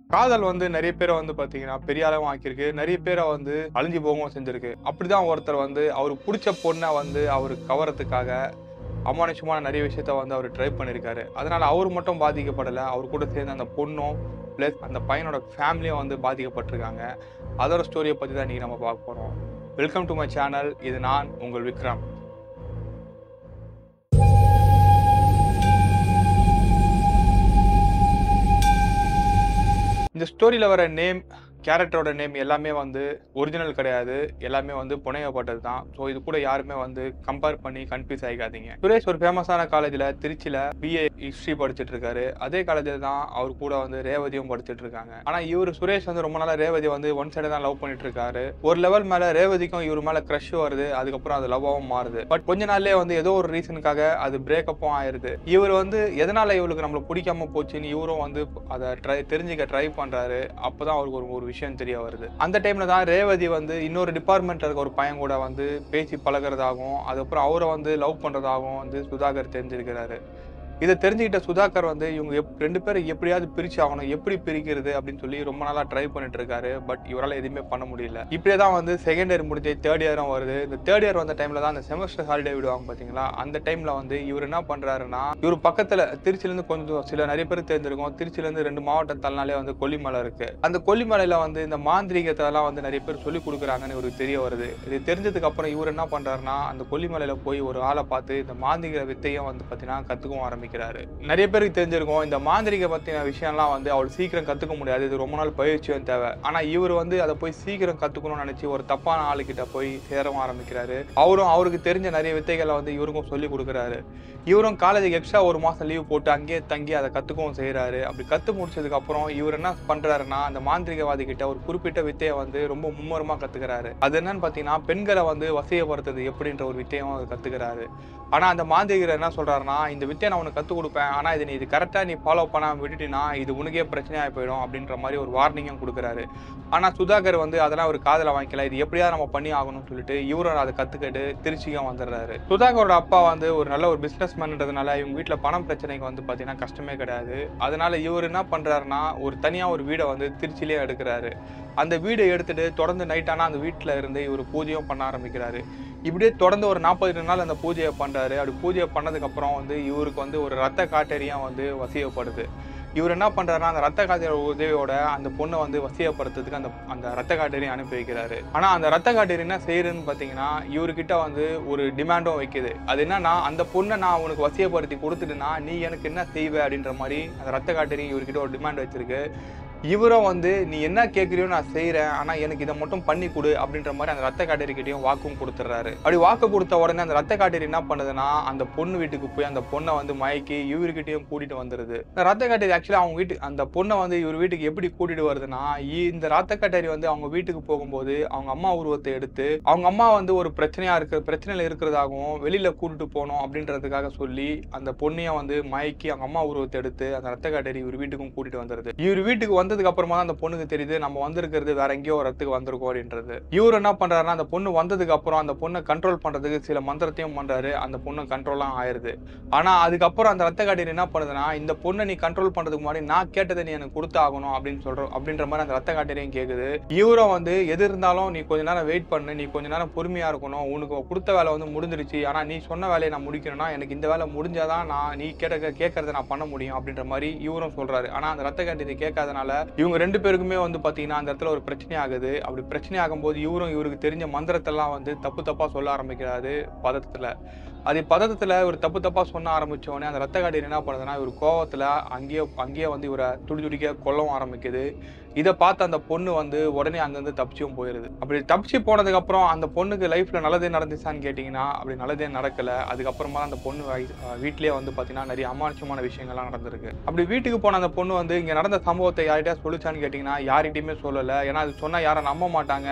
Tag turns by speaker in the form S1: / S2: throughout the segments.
S1: காதல் வந்து நிறைய பேரை வந்து பாத்தீங்கன்னா பெரிய அளவும் ஆக்கியிருக்கு நிறைய பேரை வந்து அழிஞ்சு போகவும் செஞ்சிருக்கு அப்படிதான் ஒருத்தர் வந்து அவருக்கு பிடிச்ச பொண்ணை வந்து அவர் கவரத்துக்காக அமானுஷமான நிறைய விஷயத்த வந்து அவர் ட்ரை பண்ணியிருக்காரு அதனால அவர் மட்டும் பாதிக்கப்படலை அவர் கூட சேர்ந்து அந்த பொண்ணும் ப்ளஸ் அந்த பையனோட ஃபேமிலியும் வந்து பாதிக்கப்பட்டிருக்காங்க அதோட ஸ்டோரியை பற்றி தான் நீங்கள் நம்ம பார்க்க போகிறோம் வெல்கம் டு மை சேனல் இது நான் உங்கள் விக்ரம் இந்த ஸ்டோரியில் வர நேம் கேரக்டரோட நேம் எல்லாமே வந்து ஒரிஜினல் கிடையாது எல்லாமே வந்து புனையப்பட்டது தான் ஸோ இது கூட யாருமே வந்து கம்பேர் பண்ணி கன்ஃபியூஸ் ஆகிக்காதீங்க சுரேஷ் ஒரு ஃபேமஸான காலேஜில் திருச்சியில் பிஏ ஹிஸ்ட்ரி படிச்சுட்டு இருக்காரு அதே காலேஜில் தான் அவர் கூட வந்து ரேவதியும் படிச்சுட்டு இருக்காங்க ஆனால் இவர் சுரேஷ் வந்து ரொம்ப நாளாக ரேவதி வந்து ஒன் சைடு தான் லவ் பண்ணிட்டு இருக்காரு ஒரு லெவல் மேலே ரேவதிக்கும் இவர் மேலே க்ரஷ் வருது அதுக்கப்புறம் அது லவ்வாகவும் மாறுது பட் கொஞ்ச நாள்லயே வந்து ஏதோ ஒரு ரீசனுக்காக அது பிரேக்கப்பும் ஆயிருது இவர் வந்து எதனால இவளுக்கு நம்மள பிடிக்காம போச்சுன்னு இவரும் வந்து அதை ட்ரை தெரிஞ்சுக்க ட்ரை பண்றாரு அப்பதான் அவருக்கு ஒரு ஒரு விஷயம் தெரிய வருது அந்த டைம்ல தான் ரேவதி வந்து இன்னொரு டிபார்ட்மெண்ட்ல இருக்க ஒரு பையன் கூட வந்து பேசி பழகுறதாகவும் அதுக்கப்புறம் அவரை வந்து லவ் பண்றதாகவும் வந்து சுதாகர் தெரிஞ்சிருக்கிறாரு இதை தெரிஞ்சுக்கிட்ட சுதாகர் வந்து இவங்க எப் ரெண்டு பேரும் எப்படியாவது பிரிச்சு ஆகணும் எப்படி பிரிக்கிறது அப்படின்னு சொல்லி ரொம்ப நாளா ட்ரை பண்ணிட்டு இருக்காரு பட் இவரால் எதுவுமே பண்ண முடியல இப்படியே தான் வந்து செகண்ட் இயர் முடிஞ்சு தேர்ட் இயரும் வருது இந்த தேர்ட் இயர் வந்த டைம்ல தான் அந்த செமஸ்டர் ஹாலிடே விடுவாங்க பாத்தீங்களா அந்த டைம்ல வந்து இவர் என்ன பண்றாருன்னா இவர் பக்கத்துல திருச்சில இருந்து கொஞ்சம் சில நிறைய பேர் தெரிஞ்சிருக்கும் திருச்சில இருந்து ரெண்டு மாவட்டம் தள்ளினாலே வந்து கொல்லிமலை இருக்கு அந்த கொல்லிமலையில வந்து இந்த மாந்திரிகத்தை எல்லாம் வந்து நிறைய பேர் சொல்லி கொடுக்குறாங்கன்னு இவருக்கு தெரிய வருது இது தெரிஞ்சதுக்கு அப்புறம் இவர் என்ன பண்றாருன்னா அந்த கொல்லிமலையில போய் ஒரு ஆளை பார்த்து இந்த மாந்திரிக வித்தையும் வந்து பாத்தீங்கன்னா கத்துக்கவும் ஆரம்பிக்கிறாரு நிறைய பேருக்கு தெரிஞ்சிருக்கும் இந்த மாந்திரிக பத்தின விஷயம்லாம் வந்து அவள் சீக்கிரம் கத்துக்க முடியாது இது ரொம்ப நாள் பயிற்சியும் தேவை ஆனா இவர் வந்து அதை போய் சீக்கிரம் கத்துக்கணும்னு நினைச்சு ஒரு தப்பான ஆளுகிட்ட போய் சேரவும் ஆரம்பிக்கிறாரு அவரும் அவருக்கு தெரிஞ்ச நிறைய வித்தைகளை வந்து இவருக்கும் சொல்லி கொடுக்குறாரு இவரும் காலேஜுக்கு எக்ஸ்ட்ரா ஒரு மாசம் லீவ் போட்டு அங்கேயே தங்கி அதை கத்துக்கவும் செய்யறாரு அப்படி கத்து முடிச்சதுக்கு அப்புறம் இவர் என்ன பண்றாருன்னா அந்த மாந்திரிகவாதி கிட்ட ஒரு குறிப்பிட்ட வித்தையை வந்து ரொம்ப மும்மரமா கத்துக்கிறாரு அது என்னன்னு பாத்தீங்கன்னா பெண்களை வந்து வசியப்படுத்துறது எப்படின்ற ஒரு வித்தையும் அவர் கத்துக்கிறாரு ஆனா அந்த மாந்திரிகர் என்ன சொல்றாருன்னா இந்த வித்தையை நான் உனக்கு கத்து கொடுப்பேன் ஆனா இது நீ இது கரெக்டா நீ ஃபாலோ பண்ணாம விட்டுட்டினா இது உனக்கே பிரச்சனையா போயிடும் அப்படின்ற மாதிரி ஒரு வார்னிங்கும் கொடுக்குறாரு ஆனா சுதாகர் வந்து அதெல்லாம் ஒரு காதல வாங்கிக்கல இது எப்படியாவது நம்ம பண்ணி ஆகணும்னு சொல்லிட்டு இவரும் அதை கத்துக்கிட்டு திருச்சிக்கும் வந்துடுறாரு சுதாகரோட அப்பா வந்து ஒரு நல்ல ஒரு பிசினஸ் மேன்ன்றதுனால இவங்க வீட்டுல பணம் பிரச்சனைக்கு வந்து பாத்தீங்கன்னா கஷ்டமே கிடையாது அதனால இவர் என்ன பண்றாருன்னா ஒரு தனியா ஒரு வீடை வந்து திருச்சிலேயே எடுக்கிறாரு அந்த வீடை எடுத்துட்டு தொடர்ந்து நைட் ஆனா அந்த வீட்டுல இருந்து இவர் பூஜையும் பண்ண ஆரம்பிக்கிறாரு இப்படியே தொடர்ந்து ஒரு நாற்பது நாள் அந்த பூஜையை பண்றாரு அப்படி பூஜையை பண்ணதுக்கு அப்புறம் வந்து இவருக்கு வந்து ஒரு ரத்த காட்டேரியம் வந்து வசியப்படுது இவர் என்ன பண்றாருன்னா அந்த ரத்த காட்டேரி உதவியோட அந்த பொண்ணை வந்து வசியப்படுத்துறதுக்கு அந்த அந்த ரத்த காட்டேரியை அனுப்பி வைக்கிறாரு ஆனா அந்த ரத்த காட்டேரி என்ன செய்யுதுன்னு பாத்தீங்கன்னா இவர்கிட்ட வந்து ஒரு டிமாண்டும் வைக்குது அது என்னன்னா அந்த பொண்ணை நான் உனக்கு வசியப்படுத்தி கொடுத்துட்டுனா நீ எனக்கு என்ன செய்வ அப்படின்ற மாதிரி அந்த ரத்த காட்டேரி இவர்கிட்ட ஒரு டிமாண்ட் வச்சிருக்கு இவரும் வந்து நீ என்ன கேட்குறியோ நான் செய்கிறேன் ஆனால் எனக்கு இதை மட்டும் பண்ணி கொடு அப்படின்ற மாதிரி அந்த ரத்த காட்டேரிக்கிட்டையும் வாக்கும் கொடுத்துட்றாரு அப்படி வாக்கு கொடுத்த உடனே அந்த ரத்த காட்டேரி என்ன பண்ணுதுன்னா அந்த பொண்ணு வீட்டுக்கு போய் அந்த பொண்ணை வந்து மயக்கி இவர்கிட்டயும் கூட்டிட்டு வந்துருது இந்த ரத்த காட்டேரி ஆக்சுவலாக அவங்க வீட்டு அந்த பொண்ணை வந்து இவர் வீட்டுக்கு எப்படி கூட்டிட்டு வருதுன்னா இ- இந்த ரத்த காட்டேரி வந்து அவங்க வீட்டுக்கு போகும்போது அவங்க அம்மா உருவத்தை எடுத்து அவங்க அம்மா வந்து ஒரு பிரச்சனையா இருக்க பிரச்சனையில இருக்கிறதாகவும் வெளியில கூட்டிட்டு போகணும் அப்படின்றதுக்காக சொல்லி அந்த பொண்ணையும் வந்து மயக்கி அவங்க அம்மா உருவத்தை எடுத்து அந்த ரத்த காட்டேரி இவர் வீட்டுக்கும் கூட்டிட்டு வந்துருது இவர் வீட்டுக்கு வந்ததுக்கு அப்புறமா தான் அந்த பொண்ணுக்கு தெரியுது நம்ம வந்திருக்கிறது வேற எங்கேயோ ஒரு இடத்துக்கு வந்திருக்கோம் அப்படின்றது இவர் என்ன பண்றாருன்னா அந்த பொண்ணு வந்ததுக்கு அப்புறம் அந்த பொண்ணை கண்ட்ரோல் பண்றதுக்கு சில மந்திரத்தையும் பண்றாரு அந்த பொண்ணு கண்ட்ரோலாம் ஆயிருது ஆனா அதுக்கப்புறம் அந்த ரத்த காட்டேரி என்ன பண்ணுதுன்னா இந்த பொண்ணை நீ கண்ட்ரோல் பண்றதுக்கு முன்னாடி நான் கேட்டதை நீ எனக்கு கொடுத்தாகணும் அப்படின்னு சொல்றோம் அப்படின்ற மாதிரி அந்த ரத்த காட்டேரியும் கேக்குது இவரும் வந்து எது இருந்தாலும் நீ கொஞ்ச நேரம் வெயிட் பண்ணு நீ கொஞ்ச நேரம் பொறுமையா இருக்கணும் உனக்கு கொடுத்த வேலை வந்து முடிஞ்சிருச்சு ஆனா நீ சொன்ன வேலையை நான் முடிக்கணும்னா எனக்கு இந்த வேலை முடிஞ்சாதான் நான் நீ கேட்ட கேட்கறத நான் பண்ண முடியும் அப்படின்ற மாதிரி இவரும் சொல்றாரு ஆனா அந்த ரத்த காட்டேரி கேட்காதனால இவங்க ரெண்டு பேருக்குமே வந்து பாத்தீங்கன்னா அந்த இடத்துல ஒரு பிரச்சனை ஆகுது அப்படி பிரச்சனை ஆகும்போது இவரும் இவருக்கு தெரிஞ்ச மந்திரத்தெல்லாம் வந்து தப்பு தப்பா சொல்ல ஆரம்பிக்கிறாரு பதத்துல அது பதத்துல ஒரு தப்பு தப்பா சொன்ன ஆரம்பிச்ச உடனே அந்த ரத்த காட்டேரி என்ன பண்ணுதுன்னா இவர் கோவத்துல அங்கேயே அங்கேயே வந்து இவரை துடி துடிக்க கொல்லவும் ஆரம்பிக்குது இதை பார்த்து அந்த பொண்ணு வந்து உடனே அங்கிருந்து தப்பிச்சும் போயிருது அப்படி தப்பிச்சு போனதுக்கு அப்புறம் அந்த பொண்ணுக்கு லைஃப்ல நல்லதே நடந்துச்சான்னு கேட்டிங்கன்னா அப்படி நல்லதே நடக்கல அதுக்கப்புறமா அந்த பொண்ணு வயசு- அஹ் வீட்லயே வந்து பாத்தீங்கன்னா நிறைய அமானுஷமான விஷயங்கள்லாம் நடந்திருக்கு அப்படி வீட்டுக்கு போன அந்த பொண்ணு வந்து இங்க நடந்த சம்பவத்தை யார்கிட்டயா சொல்லிச்சான்னு கேட்டிங்கன்னா யார்கிட்டயுமே சொல்லல ஏன்னா அது சொன்னா யாரும் நம்ப மாட்டாங்க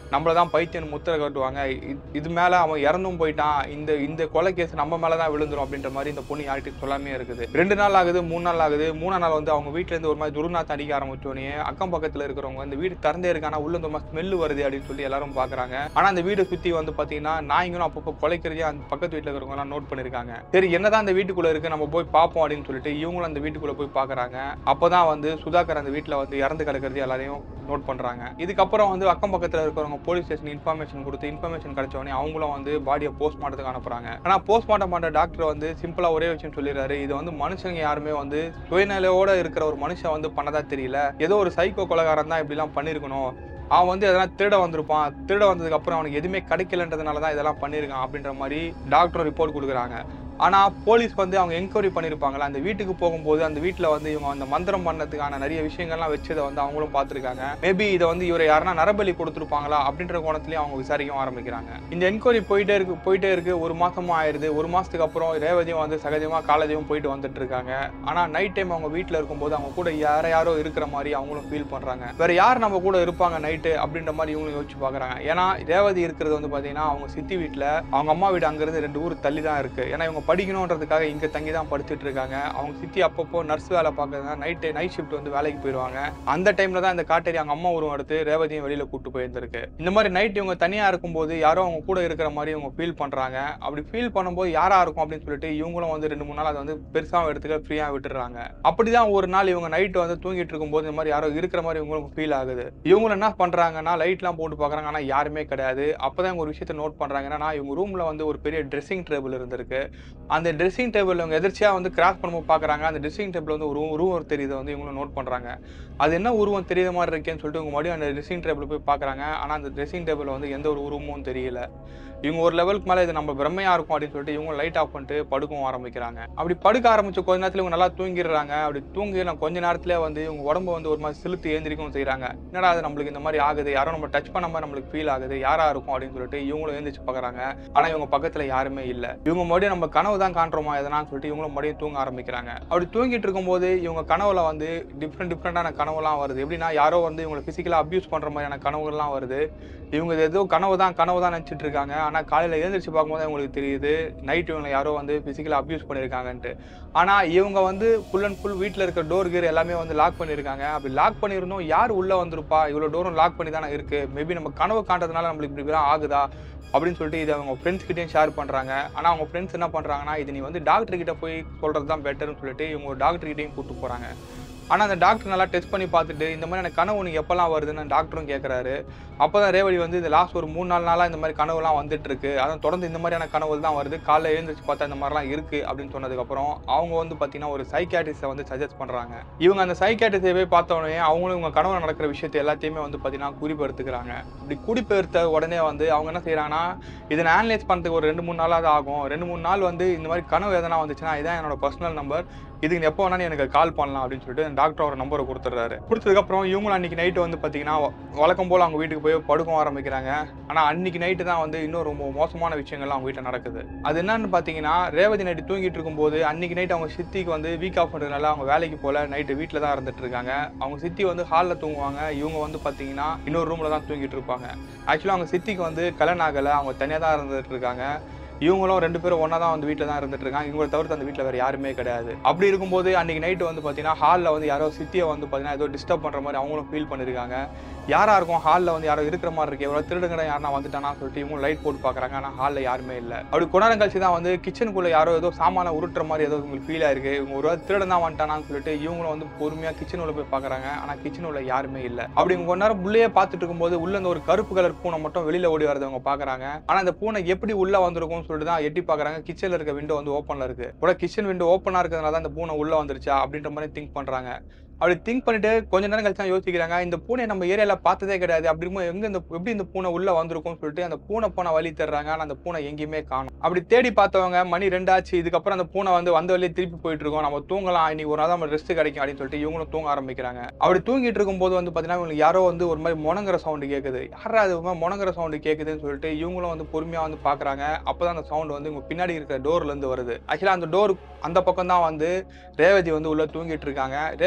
S1: நம்மள தான் பைத்தியன் முத்திரை கட்டுவாங்க இ- இது மேலே அவன் இறந்தும் போயிட்டான் இந்த இந்த கொலை கேஸ் நம்ம மேலே தான் விழுந்துரும் அப்படின்ற மாதிரி இந்த பொண்ணு யார்கிட்டையும் சொல்லாமே இருக்குது ரெண்டு நாள் ஆகுது மூணு நாள் ஆகுது மூணாம் நாள் வந்து அவங்க வீட்ல இருந்து ஒரு மாதிரி துர்நாத்தம் அடிக்க ஆரம்பிச்சோடனே அக்கம் பக்கத்தில் இருக்கிறவங்க இந்த வீடு திறந்தே இருக்கு ஆனால் உள்ள இந்த மாதிரி ஸ்மெல் வருது அப்படின்னு சொல்லி எல்லாரும் பார்க்குறாங்க ஆனால் அந்த வீடை சுற்றி வந்து பார்த்தீங்கன்னா நாய்ங்களும் அப்பப்போ குலைக்கிறதே அந்த பக்கத்து வீட்டில் இருக்கிறவங்க எல்லாம் நோட் பண்ணியிருக்காங்க சரி என்னதான் அந்த வீட்டுக்குள்ள இருக்கு நம்ம போய் பார்ப்போம் அப்படின்னு சொல்லிட்டு இவங்களும் அந்த வீட்டுக்குள்ள போய் பார்க்கறாங்க அப்பதான் வந்து சுதாகர் அந்த வீட்டில் வந்து இறந்து கிடக்கிறது எல்லாரையும் நோட் பண்றாங்க இதுக்கப்புறம் வந்து அக்கம் பக்கத்தில் இருக்கிறவங்க போலீஸ் ஸ்டேஷன் இன்ஃபர்மேஷன் கொடுத்து இன்ஃபர்மேஷன் கிடைச்ச உடனே அவங்களும் வந்து பாடியை போஸ்ட்மார்ட்டத்துக்கு அனுப்புறாங்க ஆனா போஸ்ட்மார்ட்டம் பண்ற டாக்டர் வந்து சிம்பிளா ஒரே விஷயம் சொல்லிடுறாரு இது வந்து மனுஷங்க யாருமே வந்து சுயநிலையோட இருக்கிற ஒரு மனுஷன் வந்து பண்ணதா தெரியல ஏதோ ஒரு சைக்கோ கொலகாரன் தான் இப்படிலாம் பண்ணியிருக்கணும் அவன் வந்து எதனா திருட வந்திருப்பான் திருட வந்ததுக்கு அப்புறம் அவனுக்கு எதுவுமே கிடைக்கலன்றதுனால தான் இதெல்லாம் பண்ணியிருக்கான் அப்படின்ற மாதிரி டாக்டர் ரிப்போர்ட் கொடுக்குறாங்க ஆனா போலீஸ் வந்து அவங்க என்கொயரி பண்ணியிருப்பாங்களா அந்த வீட்டுக்கு போகும்போது அந்த வீட்டில் வந்து இவங்க அந்த மந்திரம் பண்ணதுக்கான நிறைய விஷயங்கள்லாம் வச்சதை வந்து அவங்களும் பார்த்துருக்காங்க மேபி இதை வந்து இவரை யாருன்னா நரபலி கொடுத்துருப்பாங்களா அப்படின்ற கோணத்துலயும் அவங்க விசாரிக்கவும் ஆரம்பிக்கிறாங்க இந்த என்கொயரி போயிட்டே இருக்கு போயிட்டே இருக்கு ஒரு மாசமும் ஆயிருது ஒரு மாசத்துக்கு அப்புறம் ரேவதியும் வந்து சகஜமா காலேஜும் போயிட்டு வந்துட்டு இருக்காங்க ஆனா நைட் டைம் அவங்க வீட்டில் இருக்கும்போது அவங்க கூட யார யாரோ இருக்கிற மாதிரி அவங்களும் ஃபீல் பண்றாங்க வேற யார் நம்ம கூட இருப்பாங்க நைட்டு அப்படின்ற மாதிரி இவங்களும் யோசிச்சு பாக்குறாங்க ஏன்னா ரேவதி இருக்கிறது வந்து பாத்தீங்கன்னா அவங்க சித்தி வீட்டில் அவங்க அம்மா வீடு அங்கிருந்து ரெண்டு ஊர் தள்ளி தான் இருக்கு ஏன்னா இவங்க படிக்கணுன்றதுக்காக இங்க தங்கி தான் படிச்சுட்டு இருக்காங்க அவங்க சித்தி அப்பப்போ நர்ஸ் வேலை பார்க்கறதுனால நைட் நைட் ஷிஃப்ட் வந்து வேலைக்கு போயிடுவாங்க அந்த டைம்ல தான் இந்த காட்டேரி அவங்க அம்மா உருவம் எடுத்து ரேவதியும் வெளியில கூட்டு போயிருந்திருக்கு இந்த மாதிரி நைட் இவங்க தனியா இருக்கும்போது யாரோ அவங்க கூட இருக்கிற மாதிரி இவங்க ஃபீல் பண்றாங்க அப்படி ஃபீல் பண்ணும்போது யாரா இருக்கும் அப்படின்னு சொல்லிட்டு இவங்களும் வந்து ரெண்டு மூணு நாள் அதை வந்து பெருசாக எடுத்துக்க ஃப்ரீயா விட்டுறாங்க அப்படிதான் ஒரு நாள் இவங்க நைட் வந்து தூங்கிட்டு இருக்கும்போது இந்த மாதிரி யாரோ இருக்கிற மாதிரி இவங்களுக்கு ஃபீல் ஆகுது இவங்க என்ன பண்றாங்கன்னா லைட்லாம் போட்டு பார்க்கறாங்க ஆனா யாருமே கிடையாது அப்பதான் இவங்க ஒரு விஷயத்தை நோட் பண்றாங்க என்னன்னா இவங்க ரூம்ல வந்து ஒரு பெரிய ட்ரெஸ்ஸிங் டேபிள் இருந்திருக்கு அந்த ட்ரெஸ்ஸிங் டேபிள் இவங்க எதிர்ச்சியா வந்து கிராஸ் பண்ணும்போது பார்க்கறாங்க அந்த ட்ரெஸ்ஸிங் டேபிள் வந்து ஒரு உருவம் தெரியுது வந்து இவங்களும் நோட் பண்றாங்க அது என்ன உருவம் தெரியுத மாதிரி இருக்கேன்னு சொல்லிட்டு இவங்க மறுபடியும் அந்த ட்ரெஸ்ஸிங் டேபிள் போய் பார்க்கறாங்க ஆனா அந்த ட்ரெஸ்ஸிங் டேபிள் வந்து எந்த ஒரு உருவமும் தெரியல இவங்க ஒரு லெவலுக்கு மேல இது நம்ம பிரம்மையா இருக்கும் அப்படின்னு சொல்லிட்டு இவங்க லைட் ஆஃப் பண்ணிட்டு படுக்கவும் ஆரம்பிக்கிறாங்க அப்படி படுக்க ஆரம்பிச்ச கொஞ்ச நேரத்துல இவங்க நல்லா தூங்கிடுறாங்க அப்படி தூங்கி நான் கொஞ்ச நேரத்துல வந்து இவங்க உடம்பு வந்து ஒரு மாதிரி சிலுத்து ஏந்திரிக்கவும் செய்றாங்க என்னடா அது நம்மளுக்கு இந்த மாதிரி ஆகுது யாரோ நம்ம டச் பண்ண மாதிரி நம்மளுக்கு ஃபீல் ஆகுது யாரா இருக்கும் அப்படின்னு சொல்லிட்டு இவங்களும் எழுந்திரிச்சு பார்க்கறாங்க ஆனா இவங்க பக்கத்துல யாருமே இல்ல இவங்க மறுபடியும் நம்ம கனவு தான் காண்றோமா எதனான்னு சொல்லிட்டு இவங்களும் மறுபடியும் தூங்க ஆரம்பிக்கிறாங்க அப்படி தூங்கிட்டு இருக்கும்போது இவங்க கனவுல வந்து டிஃப்ரெண்ட் டிஃப்ரெண்டான கனவுலாம் வருது எப்படின்னா யாரோ வந்து இவங்களை பிசிக்கலா அபியூஸ் பண்ற மாதிரியான கனவுகள்லாம் வருது இவங்க இது ஏதோ கனவு தான் கனவு தான் நினச்சிட்டு இருக்காங்க ஆனா காலையில எழுந்திரிச்சு பார்க்கும்போது இவங்களுக்கு தெரியுது நைட் இவங்களை யாரோ வந்து பிசிக்கலா அபியூஸ் பண்ணியிருக்காங்கன்ட்டு ஆனா இவங்க வந்து ஃபுல் அண்ட் ஃபுல் வீட்டில் இருக்க டோர் கீர் எல்லாமே வந்து லாக் பண்ணியிருக்காங்க அப்படி லாக் பண்ணியிருந்தோம் யார் உள்ள வந்திருப்பா இவ்வளோ டோரும் லாக் பண்ணி தானே இருக்கு மேபி நம்ம கனவு காண்றதுனால நம்மளுக்கு இப்படி இப்படிலாம் ஆகுதா அப்படின்னு சொல்லிட்டு இதை அவங்க ஃப்ரெண்ட்ஸ் கிட்டயும் ஷேர் பண்றாங்க ஆனா அவங்க ஃப்ரெண்ட்ஸ் என்ன பண்றாங்கன்னா இது நீ வந்து டாக்டர் கிட்ட போய் சொல்றது தான் பெட்டர்னு சொல்லிட்டு இவங்க ஒரு டாக்டர் கிட்டயும் கூட்டு போறாங்க ஆனா அந்த டாக்டர் நல்லா டெஸ்ட் பண்ணி பார்த்துட்டு இந்த மாதிரி எனக்கு கனவு உனக்கு எப்பெல்லாம் வருதுன்னு டாக்டரும் கேட்குறாரு அப்பதான் ரேவதி வந்து இந்த லாஸ்ட் ஒரு மூணு நாலு நாளா இந்த மாதிரி கனவுலாம் வந்துட்டு இருக்கு அதான் தொடர்ந்து இந்த மாதிரியான கனவுகள் தான் வருது காலைல எழுந்திரிச்சு பார்த்தா இந்த மாதிரிலாம் இருக்கு அப்படின்னு சொன்னதுக்கப்புறம் அவங்க வந்து பார்த்தீங்கன்னா ஒரு சைக்காட்ரிஸ்ட்டை வந்து சஜஸ்ட் பண்றாங்க இவங்க அந்த சைக்காட்ரிஸ்டை போய் பார்த்த உடனே அவங்களும் இவங்க கனவுல நடக்கிற விஷயத்தை எல்லாத்தையுமே வந்து பார்த்தீங்கன்னா குறிப்பெடுத்துக்கிறாங்க இப்படி குறிப்பெடுத்த உடனே வந்து அவங்க என்ன செய்றாங்கன்னா இதை நான் அனலைஸ் பண்ணுறதுக்கு ஒரு ரெண்டு மூணு நாளாவது ஆகும் ரெண்டு மூணு நாள் வந்து இந்த மாதிரி கனவு எதனா வந்துச்சுன்னா இதான் என்னோட பர்சனல் நம்பர் இதுக்கு நீ எப்போ வேணா நீ எனக்கு கால் பண்ணலாம் அப்படின்னு சொல்லிட்டு டாக்டர் ஒரு நம்பரை கொடுத்துட்றாரு கொடுத்ததுக்கப்புறம் இவங்களும் அன்னைக்கு நைட்டு வந்து பார்த்தீங்கன்னா வ- வழக்கம் போல் அவங்க வீட்டுக்கு போய் படுக்கவும் ஆரம்பிக்கிறாங்க ஆனால் அன்னைக்கு நைட்டு தான் வந்து இன்னும் ரொம்ப மோசமான விஷயங்கள்லாம் அவங்க வீட்டில் நடக்குது அது என்னன்னு பார்த்தீங்கன்னா ரேவதி நைட்டு தூங்கிட்டு இருக்கும்போது அன்னைக்கு நைட் அவங்க சித்திக்கு வந்து வீக் ஆஃப் பண்ணுறதுனால அவங்க வேலைக்கு போல நைட்டு வீட்டில் தான் இருந்துட்டு இருக்காங்க அவங்க சித்தி வந்து ஹாலில் தூங்குவாங்க இவங்க வந்து பார்த்தீங்கன்னா இன்னொரு ரூமில் தான் தூங்கிட்டு இருப்பாங்க ஆக்சுவலாக அவங்க சித்திக்கு வந்து கல்யாணம் ஆகலை அவங்க தனியாக தான் இருந்துட்டு இருக்காங்க இவங்களும் ரெண்டு பேரும் ஒன்றா தான் வந்து வீட்டில் தான் இருந்துட்டு இருக்காங்க இவங்களை தவிர்த்து அந்த வீட்டில் வேறு யாருமே கிடையாது அப்படி இருக்கும்போது அன்னைக்கு நைட்டு வந்து பார்த்தீங்கன்னா ஹாலில் வந்து யாரோ சித்தியை வந்து பார்த்தீங்கன்னா ஏதோ டிஸ்டர்ப் பண்ணுற மாதிரி அவங்களும் ஃபீல் பண்ணியிருக்காங்க யாரா இருக்கும் ஹாலில் வந்து யாரோ இருக்கிற மாதிரி இருக்கு எவ்வளோ திருடுங்கட யாரா வந்துட்டானா சொல்லிட்டு இவங்க லைட் போட்டு பார்க்குறாங்க ஆனால் ஹாலில் யாருமே இல்லை அப்படி கொஞ்ச நேரம் கழிச்சு தான் வந்து கிச்சனுக்குள்ளே யாரோ ஏதோ சாமான உருட்டுற மாதிரி ஏதோ உங்களுக்கு ஃபீல் ஆயிருக்கு இவங்க ஒரு வேளை திருடன் தான் வந்துட்டானான்னு சொல்லிட்டு இவங்களும் வந்து பொறுமையாக கிச்சன் உள்ள போய் பார்க்குறாங்க ஆனால் கிச்சன் உள்ள யாருமே இல்லை அப்படி இவங்க கொஞ்ச நேரம் உள்ளே பார்த்துட்டு இருக்கும்போது உள்ள இந்த ஒரு கருப்பு கலர் பூனை மட்டும் வெளியில ஓடி வரதை அவங்க பார்க்குறாங்க ஆனால் அந்த பூனை எப்படி உள்ள வந்திருக்கும்னு சொல்லிட்டு தான் எட்டி பார்க்குறாங்க கிச்சனில் இருக்க விண்டோ வந்து ஓப்பனில் இருக்கு கூட கிச்சன் விண்டோ ஓப்பனாக இருக்கிறதுனால தான் அந்த பூனை உள்ள வந்துருச்சா அப்படின்ற மாதிரி திங்க் பண்றாங்க அப்படி திங்க் பண்ணிட்டு கொஞ்ச நேரம் கழிச்சு தான் யோசிக்கிறாங்க இந்த பூனை நம்ம ஏரியால பார்த்ததே கிடையாது அப்படி இருக்கும்போது எங்க இந்த எப்படி இந்த பூனை உள்ள வந்திருக்கும்னு சொல்லிட்டு அந்த பூனை போன வழி தேடுறாங்க ஆனா அந்த பூனை எங்கேயுமே காணும் அப்படி தேடி பார்த்தவங்க மணி ரெண்டாச்சு இதுக்கப்புறம் அந்த பூனை வந்து வந்த வழியே திருப்பி போயிட்டு இருக்கோம் நம்ம தூங்கலாம் இன்னைக்கு ஒரு நாள் நம்ம ரெஸ்ட் கிடைக்கும் அப்படின்னு சொல்லிட்டு இவங்களும் தூங்க ஆரம்பிக்கிறாங்க அப்படி தூங்கிட்டு இருக்கும்போது வந்து பாத்தீங்கன்னா இவங்களுக்கு யாரோ வந்து ஒரு மாதிரி முணங்குற சவுண்டு கேக்குது யாரா அது ஒரு மாதிரி முணங்குற சவுண்டு கேக்குதுன்னு சொல்லிட்டு இவங்களும் வந்து பொறுமையா வந்து பாக்குறாங்க அப்பதான் அந்த சவுண்ட் வந்து இவங்க பின்னாடி இருக்கிற டோர்ல இருந்து வருது ஆக்சுவலா அந்த டோர் அந்த பக்கம் தான் வந்து ரேவதி வந்து உள்ள தூங்கிட்டு இருக்காங்க ரேவதி எப்பவுமே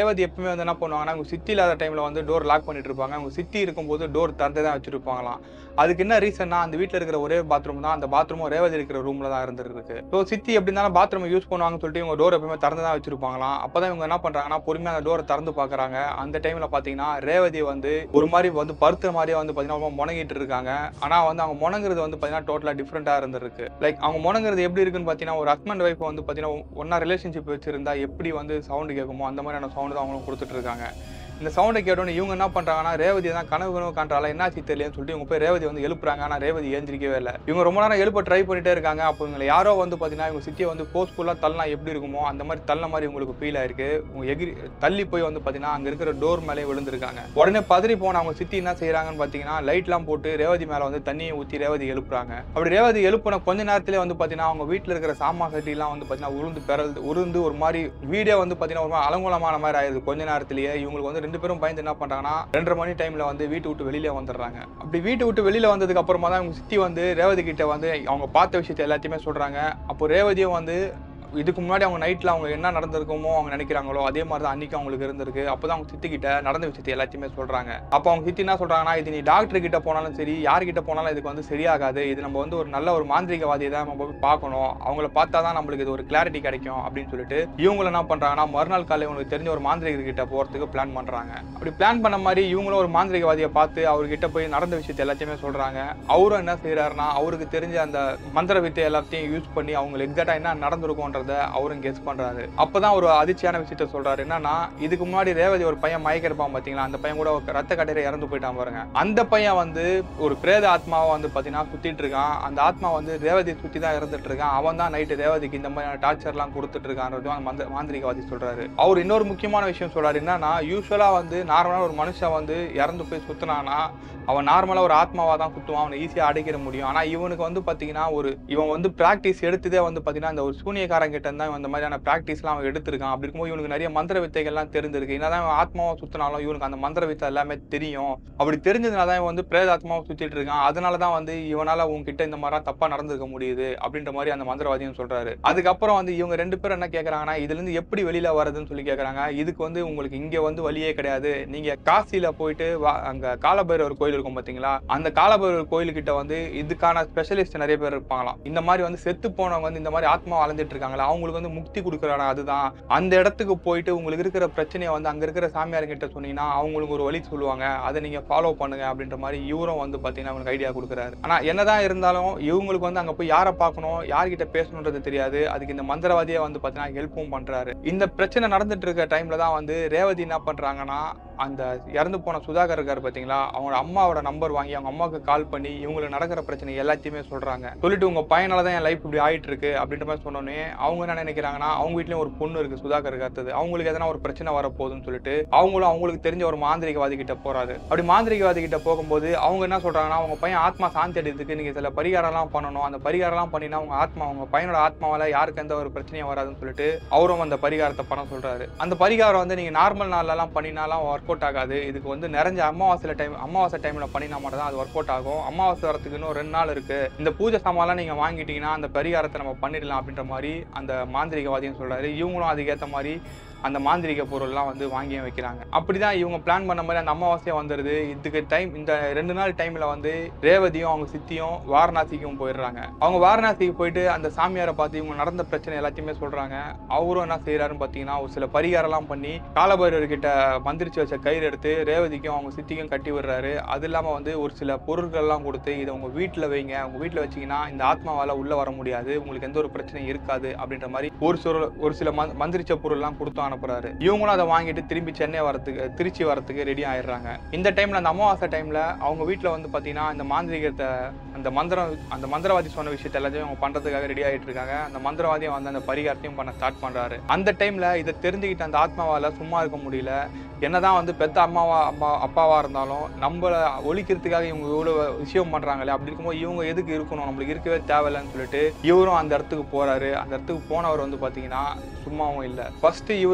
S1: எப்பயுமே வந்து என்ன பண்ணுவாங்கன்னா அவங்க சித்தி இல்லாத டைமில் வந்து டோர் லாக் பண்ணிட்டு இருப்பாங்க அவங்க சித்தி இருக்கும்போது டோர் திறந்தே தான் வச்சிருப்பாங்களாம் அதுக்கு என்ன ரீசன்னா அந்த வீட்டில் இருக்கிற ஒரே பாத்ரூம் தான் அந்த பாத்ரூமும் ரேவதி இருக்கிற ரூமில் தான் இருந்திருக்கு ஸோ சித்தி எப்படி இருந்தாலும் பாத்ரூம் யூஸ் பண்ணுவாங்கன்னு சொல்லிட்டு இவங்க டோர் எப்பயுமே திறந்து தான் வச்சிருப்பாங்களாம் அப்போ தான் இவங்க என்ன பண்ணுறாங்கன்னா பொறுமையாக அந்த டோரை திறந்து பார்க்குறாங்க அந்த டைமில் பார்த்தீங்கன்னா ரேவதி வந்து ஒரு மாதிரி வந்து பருத்த மாதிரியே வந்து பார்த்தீங்கன்னா ரொம்ப முணங்கிட்டு இருக்காங்க ஆனால் வந்து அவங்க முணங்குறது வந்து பார்த்தீங்கன்னா டோட்டலாக டிஃப்ரெண்ட்டாக இருந்திருக்கு லைக் அவங்க முணங்குறது எப்படி இருக்குன்னு பார்த்தீங்கன்னா ஒரு ஹஸ்பண்ட் ஒய்ஃப் வந்து பார்த்தீங்கன்னா ஒன்றா ரிலேஷன்ஷிப் வச்சிருந்தா எப்படி வந்து சவுண்டு கேட்குமோ அந்த மாதிரியான சவுண்டு தான் அவங்களும் கொடுத்துட்டு இருக்காங்க இந்த சவுண்டை கேட்டோன்னே இவங்க என்ன பண்றாங்கன்னா ரேவதி தான் கனவு கனவு காண்றால என்னாச்சு தெரியலன்னு சொல்லிட்டு இவங்க போய் ரேவதி வந்து எழுப்புறாங்க ஆனால் ரேவதி ஏந்திரிக்கவே இல்லை இவங்க ரொம்ப நேரம் எழுப்ப ட்ரை பண்ணிட்டே இருக்காங்க அப்போ இவங்களை யாரோ வந்து பார்த்தீங்கன்னா இவங்க சிட்டியை வந்து ஃபோர்ஸ்ஃபுல்லாக தள்ளலாம் எப்படி இருக்குமோ அந்த மாதிரி தள்ள மாதிரி உங்களுக்கு ஃபீல் ஆயிருக்கு உங்க எகிரி தள்ளி போய் வந்து பார்த்தீங்கன்னா அங்கே இருக்கிற டோர் மேலே விழுந்திருக்காங்க உடனே பதறி போன அவங்க சித்தி என்ன செய்றாங்கன்னு பார்த்தீங்கன்னா லைட்லாம் போட்டு ரேவதி மேலே வந்து தண்ணியை ஊற்றி ரேவதி எழுப்புறாங்க அப்படி ரேவதி எழுப்புன கொஞ்ச நேரத்திலே வந்து பார்த்தீங்கன்னா அவங்க வீட்டில் இருக்கிற சாமா சட்டிலாம் வந்து பார்த்தீங்கன்னா உருண்டு பிறந்து உருந்து ஒரு மாதிரி வீடே வந்து பார்த்தீங்கன்னா ஒரு மாதிரி அலங்கோலமான மாதிரி ஆயிடுது கொஞ்ச நேரத்திலேயே இவங்களுக்கு வந்து ரெண்டு பேரும் பயந்து என்ன பண்றாங்கன்னா ரெண்டரை மணி டைம்ல வந்து வீட்டு விட்டு வெளியில வந்துடுறாங்க அப்படி வீட்டு விட்டு வெளியில வந்ததுக்கு அப்புறமா தான் இவங்க சித்தி வந்து ரேவதி கிட்ட வந்து அவங்க பார்த்த விஷயத்த எல்லாத்தையுமே சொல்றாங்க அப்போ ரேவதியும் வந்து இதுக்கு முன்னாடி அவங்க நைட்டில் அவங்க என்ன நடந்திருக்குமோ அவங்க நினைக்கிறாங்களோ அதே மாதிரி தான் அன்னைக்கு அவங்களுக்கு இருந்திருக்கு அப்போ தான் அவங்க சித்தி கிட்ட நடந்த விஷயத்தை எல்லாத்தையுமே சொல்றாங்க அப்போ அவங்க சித்தி என்ன சொல்றாங்கன்னா இது நீ டாக்டர் கிட்ட போனாலும் சரி யார்கிட்ட போனாலும் இதுக்கு வந்து சரியாகாது இது நம்ம வந்து ஒரு நல்ல ஒரு மாந்திரிகவாதியை தான் நம்ம போய் பார்க்கணும் அவங்கள பார்த்தா தான் நம்மளுக்கு இது ஒரு கிளாரிட்டி கிடைக்கும் அப்படின்னு சொல்லிட்டு இவங்களும் என்ன பண்றாங்கன்னா மறுநாள் காலை இவங்களுக்கு தெரிஞ்ச ஒரு மாந்திரிகர் கிட்ட போறதுக்கு பிளான் பண்றாங்க அப்படி பிளான் பண்ண மாதிரி இவங்களும் ஒரு மாந்திரிகவாதியை பார்த்து அவர்கிட்ட போய் நடந்த விஷயத்தை எல்லாத்தையுமே சொல்றாங்க அவரும் என்ன செய்யறாருன்னா அவருக்கு தெரிஞ்ச அந்த மந்திர வித்தை எல்லாத்தையும் யூஸ் பண்ணி அவங்களுக்கு எக்ஸாக்டா என்ன நடந்திருக்கும்ன்றத அவரும் கெஸ் பண்றாரு அப்பதான் ஒரு அதிர்ச்சியான விஷயத்த சொல்றாரு என்னன்னா இதுக்கு முன்னாடி ரேவதி ஒரு பையன் மயக்கிருப்பான் பாத்தீங்களா அந்த பையன் கூட ஒரு ரத்த கடையில இறந்து போயிட்டான் பாருங்க அந்த பையன் வந்து ஒரு பிரேத ஆத்மாவை வந்து பாத்தீங்கன்னா சுத்திட்டு இருக்கான் அந்த ஆத்மா வந்து ரேவதி சுத்தி தான் இருந்துட்டு இருக்கான் அவன் தான் நைட்டு ரேவதிக்கு இந்த மாதிரியான டார்ச்சர் எல்லாம் கொடுத்துட்டு இருக்கான்றதும் அந்த மந்த மாந்திரிகவாதி சொல்றாரு அவர் இன்னொரு முக்கியமான விஷயம் சொல்றாரு என்னன்னா யூஸ்வலா வந்து நார்மலா ஒரு மனுஷன் வந்து இறந்து போய் சுத்தினானா அவன் நார்மலா ஒரு ஆத்மாவா தான் குத்துவான் அவனை ஈஸியா அடைக்கிற முடியும் ஆனா இவனுக்கு வந்து பாத்தீங்கன்னா ஒரு இவன் வந்து பிராக்டிஸ் எடுத்ததே வந்து பாத்தீங்கன்னா இந்த ஒரு சூனியக்காரன் கிட்ட இருந்தா இவன் இந்த மாதிரியான பிராக்டிஸ்லாம் அவன் எடுத்திருக்கான் அப்படி இருக்கும்போது இவனுக்கு நிறைய மந்திர வித்தைகள்லாம் தெரிஞ்சிருக்கு என்னதான் இவன் ஆத்மாவை சுத்தினாலும் இவனுக்கு அந்த மந்திர வித்தை எல்லாமே தெரியும் அப்படி தெரிஞ்சதுனால தான் இவன் வந்து பிரேதாத்மாவை சுத்திட்டு இருக்கான் அதனால தான் வந்து இவனால உன்கிட்ட இந்த மாதிரிலாம் தப்பா நடந்திருக்க முடியுது அப்படின்ற மாதிரி அந்த மந்திரவாதியும் சொல்றாரு அதுக்கப்புறம் வந்து இவங்க ரெண்டு பேரும் என்ன கேக்குறாங்கன்னா இதுல இருந்து எப்படி வெளியில வரதுன்னு சொல்லி கேக்குறாங்க இதுக்கு வந்து உங்களுக்கு இங்க வந்து வழியே கிடையாது நீங்க காசியில போயிட்டு வா- அங்க காலபைரவர் கோயில் இருக்கும் பாத்தீங்களா அந்த காலபைரவர் கோயிலுக்கிட்ட வந்து இதுக்கான ஸ்பெஷலிஸ்ட் நிறைய பேர் இருப்பாங்களாம் இந்த மாதிரி வந்து செத்து போனவங்க வந்து இந்த மாதிரி ஆத்மா வளர்ந்துட்டு இருக்காங்களா அவங்களுக்கு வந்து முக்தி கொடுக்குற இடம் அதுதான் அந்த இடத்துக்கு போயிட்டு உங்களுக்கு இருக்கிற பிரச்சனையை வந்து அங்க இருக்கிற சாமியார் கிட்ட சொன்னீங்கன்னா அவங்களுக்கு ஒரு வழி சொல்லுவாங்க அதை நீங்க ஃபாலோ பண்ணுங்க அப்படின்ற மாதிரி இவரும் வந்து பாத்தீங்கன்னா அவங்களுக்கு ஐடியா கொடுக்குறாரு ஆனா என்னதான் இருந்தாலும் இவங்களுக்கு வந்து அங்க போய் யாரை பார்க்கணும் யார்கிட்ட பேசணுன்றது தெரியாது அதுக்கு இந்த மந்திரவாதியை வந்து பாத்தீங்கன்னா ஹெல்ப்பும் பண்றாரு இந்த பிரச்சனை நடந்துட்டு இருக்க டைம்ல தான் வந்து ரேவதி என்ன பண்றாங்கன்னா அந்த இறந்து போன சுதாகர் இருக்காரு பாத்தீங்களா அவங்களோட அம்மாவோட நம்பர் வாங்கி அவங்க அம்மாவுக்கு கால் பண்ணி இவங்களுக்கு நடக்கிற பிரச்சனை எல்லாத்தையுமே சொல்றாங்க சொல்லிட்டு உங்க பையனால தான் என் லைஃப் இப்படி ஆயிட்டு இருக்கு அப்படின்ற மாதிரி சொன்னோன்னே அவங்க என்ன நினைக்கிறாங்கன்னா அவங்க வீட்லயும் ஒரு பொண்ணு இருக்கு சுதாகருக்கு அடுத்தது அவங்களுக்கு எதனா ஒரு பிரச்சனை வரப்போகுதுன்னு சொல்லிட்டு அவங்களும் அவங்களுக்கு தெரிஞ்ச ஒரு மாந்திரிகவாதி கிட்ட போறாரு அப்படி மாந்திரிகவாதி கிட்ட போகும்போது அவங்க என்ன சொல்றாங்கன்னா அவங்க பையன் ஆத்மா சாந்தி அடைறதுக்கு நீங்க சில பரிகாரம்லாம் பண்ணணும் அந்த பரிகாரம்லாம் பண்ணினா உங்க ஆத்மா உங்க பையனோட ஆத்மாவால யாருக்கு எந்த ஒரு பிரச்சனையும் வராதுன்னு சொல்லிட்டு அவரும் அந்த பரிகாரத்தை பண்ண சொல்றாரு அந்த பரிகாரம் வந்து நீங்க நார்மல் நாள்ல எல்லாம் பண்ணினாலும் ஒர்க் அவுட் ஆகாது இதுக்கு வந்து நிறைஞ்ச அமாவாசையில டைம் அமாவாசை டைம்ல பண்ணினா மட்டும் தான் அது ஒர்க் அவுட் ஆகும் அமாவாசை வரத்துக்கு இன்னும் ரெண்டு நாள் இருக்கு இந்த பூஜை சாமான்லாம் நீங்க வாங்கிட்டீங்கன்னா அந்த பரிகாரத்தை நம்ம பண்ணிடலாம் அப்படின்ற மாதிரி அந்த மாந்திரிகவாதியும் சொல்றாரு இவங்களும் அதுக்கேற்ற மாதிரி அந்த மாந்திரிக பொருள்லாம் வந்து வாங்கியும் வைக்கிறாங்க அப்படிதான் இவங்க பிளான் பண்ண மாதிரி அந்த அமாவாசையா வந்துடுது இதுக்கு டைம் இந்த ரெண்டு நாள் டைம்ல வந்து ரேவதியும் அவங்க சித்தியும் வாரணாசிக்கும் போயிடுறாங்க அவங்க வாரணாசிக்கு போயிட்டு அந்த சாமியாரை பார்த்து இவங்க நடந்த பிரச்சனை எல்லாத்தையுமே சொல்றாங்க அவரும் என்ன செய்யறாருன்னு பார்த்தீங்கன்னா ஒரு சில பரிகாரம்லாம் பண்ணி காலபைரவர் கிட்ட மந்திரிச்சு வச்ச கயிறு எடுத்து ரேவதிக்கும் அவங்க சித்திக்கும் கட்டி விடுறாரு அது இல்லாம வந்து ஒரு சில பொருட்கள்லாம் கொடுத்து இதை உங்க வீட்டில் வைங்க உங்க வீட்டில் வச்சீங்கன்னா இந்த ஆத்மாவால உள்ள வர முடியாது உங்களுக்கு எந்த ஒரு பிரச்சனையும் இருக்காது அப்படின்ற மாதிரி ஒரு சில ஒரு சில மந்- மந்திரிச்ச பொருள்லாம் கொடுத்து அனுப்புறாரு இவங்களும் அதை வாங்கிட்டு திரும்பி சென்னை வரத்துக்கு திருச்சி வரத்துக்கு ரெடி ஆயிடுறாங்க இந்த டைம்ல அந்த அமாவாசை டைம்ல அவங்க வீட்டில் வந்து பாத்தீங்கன்னா இந்த மாந்திரிகத்தை அந்த மந்திரம் அந்த மந்திரவாதி சொன்ன விஷயத்தை எல்லாத்தையும் அவங்க பண்றதுக்காக ரெடி ஆயிட்டு இருக்காங்க அந்த மந்திரவாதியும் வந்து அந்த பரிகாரத்தையும் பண்ண ஸ்டார்ட் பண்றாரு அந்த டைம்ல இதை தெரிஞ்சுக்கிட்ட அந்த ஆத்மாவால சும்மா இருக்க முடியல என்னதான் வந்து பெத்த அம்மாவா அம்மா அப்பாவா இருந்தாலும் நம்மள ஒழிக்கிறதுக்காக இவங்க இவ்வளவு விஷயம் பண்றாங்களே அப்படி இருக்கும்போது இவங்க எதுக்கு இருக்கணும் நம்மளுக்கு இருக்கவே தேவையில்லைன்னு சொல்லிட்டு இவரும் அந்த இடத்துக்கு போறாரு அந்த இடத்துக்கு போனவர் வந்து பாத்தீங்கன்னா சும்மாவும் இல்லை ஃபர்ஸ்ட் இவரு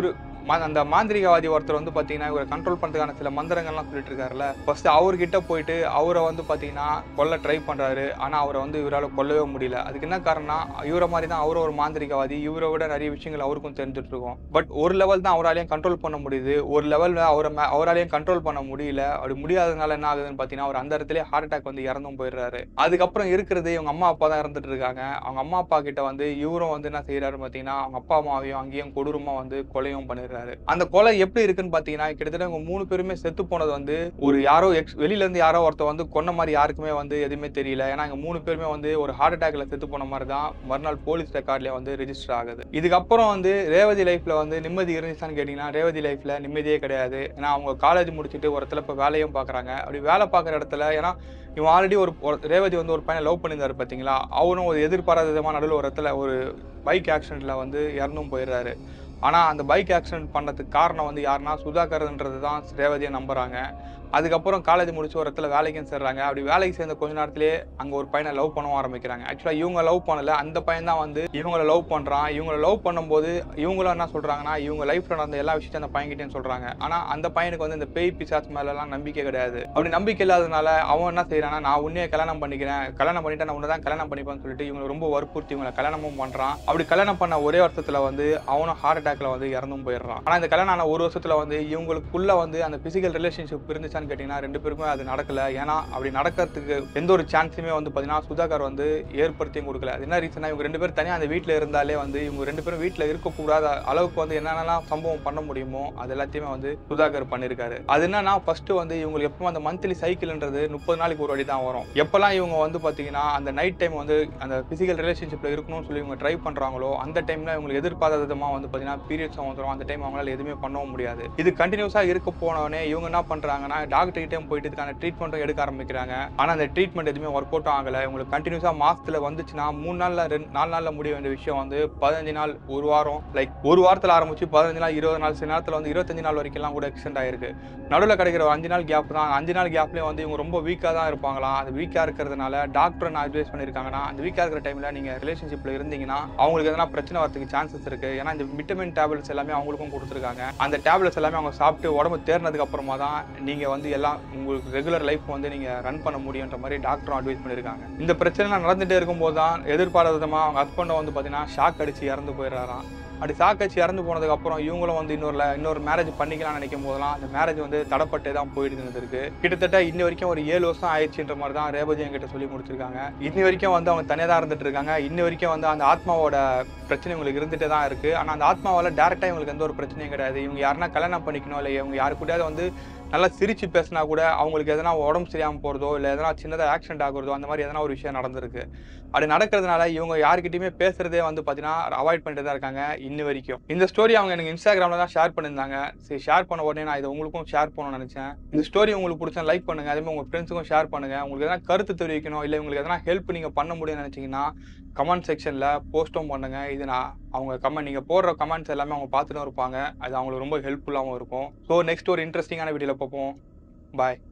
S1: மா- அந்த மாந்திரிகவாதி ஒருத்தர் வந்து பார்த்தீங்கன்னா இவரை கண்ட்ரோல் பண்ணுறதுக்கான சில மந்திரங்கள்லாம் சொல்லிட்டு இருக்காருல்ல ஃபர்ஸ்ட் அவர்கிட்ட போயிட்டு அவரை வந்து பார்த்தீங்கன்னா கொல்ல ட்ரை பண்ணுறாரு ஆனால் அவரை வந்து இவரால் கொல்லவே முடியல அதுக்கு என்ன காரணம்னா இவரை மாதிரி தான் அவரும் ஒரு மாந்திரிகவாதி இவரை விட நிறைய விஷயங்கள் அவருக்கும் தெரிஞ்சுட்டு இருக்கும் பட் ஒரு லெவல் தான் அவராலையும் கண்ட்ரோல் பண்ண முடியுது ஒரு லெவலில் அவரை மே- அவராலையும் கண்ட்ரோல் பண்ண முடியல அப்படி முடியாததுனால என்ன ஆகுதுன்னு பார்த்தீங்கன்னா அவர் அந்த இடத்துல ஹார்ட் அட்டாக் வந்து இறந்தும் போயிடுறாரு அதுக்கப்புறம் இருக்கிறது இவங்க அம்மா அப்பா தான் இறந்துட்டு இருக்காங்க அவங்க அம்மா அப்பா கிட்ட வந்து இவரும் வந்து என்ன செய்யறாரு பார்த்தீங்கன்னா அவங்க அப்பா அம்மாவையும் அங்கேயும் கொடூரமா வந்து கொலையும் பண்ணிடுறாரு அந்த கொலை எப்படி இருக்குன்னு பார்த்தீங்கன்னா கிட்டத்தட்ட இவங்க மூணு பேருமே செத்து போனது வந்து ஒரு யாரோ எக்ஸ் வெளியில இருந்து யாரோ ஒருத்தர் வந்து கொன்ன மாதிரி யாருக்குமே வந்து எதுவுமே தெரியல ஏன்னா இங்க மூணு பேருமே வந்து ஒரு ஹார்ட் அட்டாக்ல செத்து போன மாதிரி தான் மறுநாள் போலீஸ் ரெக்கார்ட்ல வந்து ரெஜிஸ்டர் ஆகுது இதுக்கப்புறம் வந்து ரேவதி லைஃப்ல வந்து நிம்மதி இருந்துச்சான்னு கேட்டீங்கன்னா ரேவதி லைஃப்ல நிம்மதியே கிடையாது ஏன்னா அவங்க காலேஜ் முடிச்சுட்டு ஒரு இடத்துல இப்போ வேலையும் பார்க்குறாங்க அப்படி வேலை பார்க்குற இடத்துல ஏன்னா இவன் ஆல்ரெடி ஒரு ஒரு- ரேவதி வந்து ஒரு பையனை லவ் பண்ணியிருந்தாரு பார்த்தீங்களா அவனும் ஒரு எதிர்பாராத விதமான நடுவில் ஒரு இடத்துல ஒரு பைக் ஆக்சிடென்ட்ல வந்து இறந்தும் போயிடுறாரு ஆனால் அந்த பைக் ஆக்சிடென்ட் பண்ணதுக்கு காரணம் வந்து யாருன்னா சுதாகர்ன்றது தான் ரேவதியை நம்புறாங்க அதுக்கப்புறம் காலேஜ் முடிச்சு ஒரு இடத்துல வேலைக்கும் சேர்றாங்க அப்படி வேலைக்கு சேர்ந்த கொஞ்ச நேரத்திலே அங்கே ஒரு பையனை லவ் பண்ணவும் ஆரம்பிக்கிறாங்க ஆக்சுவலாக இவங்க லவ் பண்ணல அந்த பையன் தான் வந்து இவங்கள லவ் பண்ணுறான் இவங்கள லவ் பண்ணும்போது இவங்களும் என்ன சொல்கிறாங்கன்னா இவங்க லைஃப்ல நடந்த எல்லா விஷயத்தையும் அந்த பையன்கிட்டயும் சொல்கிறாங்க ஆனால் அந்த பையனுக்கு வந்து இந்த பேய் பிசாஸ் மேலெல்லாம் நம்பிக்கை கிடையாது அப்படி நம்பிக்கை இல்லாததுனால அவன் என்ன செய்யறான்னா நான் உன்னையே கல்யாணம் பண்ணிக்கிறேன் கல்யாணம் பண்ணிட்டு நான் உன்னை தான் கல்யாணம் பண்ணிப்பேன்னு சொல்லிட்டு இவங்க ரொம்ப வற்புறுத்தி இவங்களை கல்யாணமும் பண்றான் அப்படி கல்யாணம் பண்ண ஒரே வருஷத்துல வந்து அவனும் ஹார்ட் அட்டாக்ல வந்து இறந்தும் போயிடுறான் ஆனா இந்த கல்யாணம் ஆன ஒரு வருஷத்துல வந்து இவங்களுக்குள்ள வந்து அந்த பிசிக்கல் ரிலேஷன்ஷிப் இருந்துச்சான்னு கேட்டீங்கன்னா ரெண்டு பேருக்குமே அது நடக்கல ஏன்னா அப்படி நடக்கிறதுக்கு எந்த ஒரு சான்ஸுமே வந்து பாத்தீங்கன்னா சுதாகர் வந்து ஏற்படுத்தியும் கொடுக்கல அது என்ன ரீசனா இவங்க ரெண்டு பேரும் தனியா அந்த வீட்ல இருந்தாலே வந்து இவங்க ரெண்டு பேரும் வீட்ல இருக்கக்கூடாத அளவுக்கு வந்து என்னென்னலாம் சம்பவம் பண்ண முடியுமோ அது எல்லாத்தையுமே வந்து சுதாகர் பண்ணியிருக்காரு அது என்னன்னா ஃபர்ஸ்ட் வந்து இவங்களுக்கு எப்பவும் அந்த மந்த்லி சைக்கிள்ன்றது முப்பது நாளைக்கு ஒரு வாட்டி தான் வரும் எப்பெல்லாம் இவங்க வந்து பாத்தீங்கன்னா அந்த நைட் டைம் வந்து அந்த பிசிக்கல் ரிலேஷன்ஷிப்ல இருக்கணும்னு சொல்லி இவங்க ட்ரை பண்றாங்களோ அந்த டைம்ல இவங்களுக்கு எதிர்பாராத விதமா வந்து பாத்தீங்கன்னா பீரியட்ஸ் வந்துடும் அந்த டைம் அவங்களால எதுவுமே பண்ணவும் முடியாது இது கண்டினியூஸா இருக்க போனவனே இவங்க என்ன பண்றாங்கன்னா டாக்டர் கிட்டே போயிட்டு இதுக்கான ட்ரீட்மெண்ட்டும் எடுக்க ஆரம்பிக்கிறாங்க ஆனா அந்த ட்ரீட்மெண்ட் எதுவுமே ஒர்க் அவுட் ஆகல இவங்களுக்கு கண்டினியூஸா மாசத்துல வந்துச்சுன்னா மூணு நாள்ல ரெண்டு நாலு நாள்ல முடிய வேண்டிய விஷயம் வந்து பதினஞ்சு நாள் ஒரு வாரம் லைக் ஒரு வாரத்துல ஆரம்பிச்சு பதினஞ்சு நாள் இருபது நாள் சில நேரத்துல வந்து இருபத்தஞ்சு நாள் வரைக்கும்லாம் கூட எக்ஸ்டெண்ட் ஆயிருக்கு நடுவில் கிடைக்கிற ஒரு அஞ்சு நாள் கேப் தான் அஞ்சு நாள் கேப்லேயே வந்து இவங்க ரொம்ப வீக்காக தான் இருப்பாங்களாம் அது வீக்காக இருக்கிறதுனால டாக்டர் நான் அட்வைஸ் பண்ணியிருக்காங்கன்னா அந்த வீக்காக இருக்கிற டைமில் நீங்கள் ரிலேஷன்ஷிப்பில் இருந்தீங்கன்னா அவங்களுக்கு எதனா பிரச்சனை வரதுக்கு சான்சஸ் இருக்குது ஏன்னா இந்த விட்டமின் டேப்லெட்ஸ் எல்லாமே அவங்களுக்கும் கொடுத்துருக்காங்க அந்த டேப்லெட்ஸ் எல்லாமே அவங்க சாப்பிட்டு உடம்பு தேர்னதுக்கு அப்புறமா தான் நீங்கள் வந்து எல்லாம் உங்களுக்கு ரெகுலர் லைஃப் வந்து நீங்கள் ரன் பண்ண முடியுன்ற மாதிரி டாக்டரும் அட்வைஸ் பண்ணியிருக்காங்க இந்த பிரச்சனை நடந்துகிட்டே இருக்கும்போது தான் எதிர்பாராத விதமாக அவங்க ஹஸ்பண்டை வந்து பார்த்தீங்கன்னா ஷாக் அடிச்சு இறந்து போயிடுறாராம் அப்படி சாக்கடிச்சு இறந்து போனதுக்கு அப்புறம் இவங்களும் வந்து இன்னொரு ல- இன்னொரு மேரேஜ் பண்ணிக்கலாம்னு நினைக்கும் போதெல்லாம் அந்த மேரேஜ் வந்து தடப்பட்டே தான் போயிட்டு இருந்திருக்கு கிட்டத்தட்ட இன்னி வரைக்கும் ஒரு ஏழு வருஷம் ஆயிடுச்சுன்ற மாதிரி தான் ரேவதி என்கிட்ட சொல்லி முடிச்சிருக்காங்க இன்னி வரைக்கும் வந்து அவங்க தனியாக தான் இருந்துட்டு இருக்காங்க இன்னி வரைக்கும் வந்து அந்த ஆத்மாவோட பிரச்சனை இவங்களுக்கு இருந்துட்டே தான் இருக்கு ஆனால் அந்த ஆத்மாவால் டேரெக்டாக இவங்களுக்கு எந்த ஒரு பிரச்சனையும் கிடையாது இவங்க யாருன்னா கல்யாணம் பண்ணிக்கணும் இல்லை இவங்க யாரு கூடயாவது வந்து நல்லா சிரிச்சு பேசினா கூட அவங்களுக்கு எதனா உடம்பு சரியாமல் போகிறதோ இல்லை எதனா சின்னதாக ஆக்சிடென்ட் ஆகுறதோ அந்த மாதிரி எதனா ஒரு விஷயம் நடந்திருக்கு அப்படி நடக்கிறதுனால இவங்க யாருக்கிட்டையுமே பேசுறதே வந்து பார்த்தீங்கன்னா அவாய்ட் பண்ணிட்டு தான் இருக்காங்க இன்னி வரைக்கும் இந்த ஸ்டோரி அவங்க எனக்கு இன்ஸ்டாகிராமில் தான் ஷேர் பண்ணியிருந்தாங்க சரி ஷேர் பண்ண உடனே நான் இதை உங்களுக்கும் ஷேர் பண்ணணும்னு நினச்சேன் இந்த ஸ்டோரி உங்களுக்கு பிடிச்சா லைக் பண்ணுங்க அதே மாதிரி உங்கள் ஃப்ரெண்ட்ஸுக்கும் ஷேர் பண்ணுங்க உங்களுக்கு எதனா கருத்து தெரிவிக்கணும் இல்லை உங்களுக்கு எதனா ஹெல்ப் நீங்கள் பண்ண முடியும்னு நினச்சிங்கன்னா கமெண்ட் செக்ஷனில் போஸ்ட்டும் பண்ணுங்க இது நான் அவங்க கமெண்ட் நீங்கள் போடுற கமெண்ட்ஸ் எல்லாமே அவங்க பார்த்துட்டும் இருப்பாங்க அது அவங்களுக்கு ரொம்ப ஹெல்ப்ஃபுல்லாகவும் இருக்கும் ஸோ நெக்ஸ்ட் ஒரு இன்ட்ரெஸ்டிங்கான வீடியோவில் பார்ப்போம் பாய்